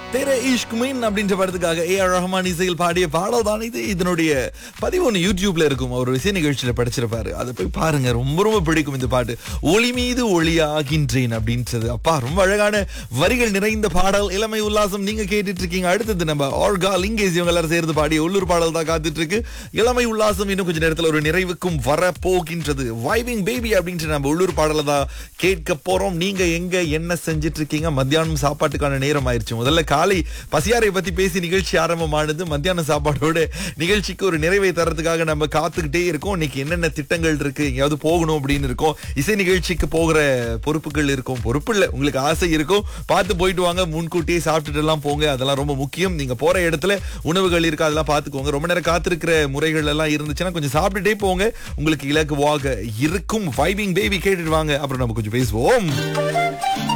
தெர இஷ்க் மீன் அப்படின்ற படத்துக்காக A R Rahman இசையில் பாடிய பாடல் தான் இது இதனுடைய பதிவு ஒன்று யூடியூப்ல இருக்கும் அவர் இசை நிகழ்ச்சியில படிச்சிருப்பாரு அதை போய் பாருங்க ரொம்ப ரொம்ப பிடிக்கும் இந்த பாட்டு ஒளி மீது ஒளியாகின்றேன் அப்படின்றது அப்பா ரொம்ப அழகான வரிகள் நிறைந்த பாடல் இளமை உல்லாசம் நீங்க கேட்டுட்டு இருக்கீங்க அடுத்தது நம்ம ஆர்கா லிங்கேஸ் இவங்க எல்லாரும் சேர்ந்து பாடிய உள்ளூர் பாடல் தான் காத்துட்டு இருக்கு இளமை உல்லாசம் இன்னும் கொஞ்ச நேரத்தில் ஒரு நிறைவுக்கும் வர போகின்றது வைவிங் பேபி அப்படின்ற நம்ம உள்ளூர் பாடலை தான் கேட்க போறோம் நீங்க எங்க என்ன செஞ்சிட்டு இருக்கீங்க மத்தியானம் சாப்பாட்டுக்கான நேரம் ஆயிருச்சு முதல்ல காலை பசியாரை பத்தி பேசி நிகழ்ச்சி ஆரம்பமானது மத்தியான சாப்பாடோட நிகழ்ச்சிக்கு ஒரு நிறைவை தரத்துக்காக நம்ம காத்துக்கிட்டே இருக்கோம் இன்னைக்கு என்னென்ன திட்டங்கள் இருக்கு எங்கேயாவது போகணும் அப்படின்னு இருக்கோம் இசை நிகழ்ச்சிக்கு போகிற பொறுப்புகள் இருக்கும் பொறுப்பு இல்ல உங்களுக்கு ஆசை இருக்கும் பார்த்து போயிட்டு வாங்க முன்கூட்டியே சாப்பிட்டுட்டு எல்லாம் போங்க அதெல்லாம் ரொம்ப முக்கியம் நீங்க போற இடத்துல உணவுகள் இருக்கு அதெல்லாம் பார்த்துக்கோங்க ரொம்ப நேரம் காத்திருக்கிற முறைகள் எல்லாம் இருந்துச்சுன்னா கொஞ்சம் சாப்பிட்டுட்டே போங்க உங்களுக்கு இலகுவாக இருக்கும் வைபிங் பேபி கேட்டுட்டு வாங்க அப்புறம் நம்ம கொஞ்சம் பேசுவோம்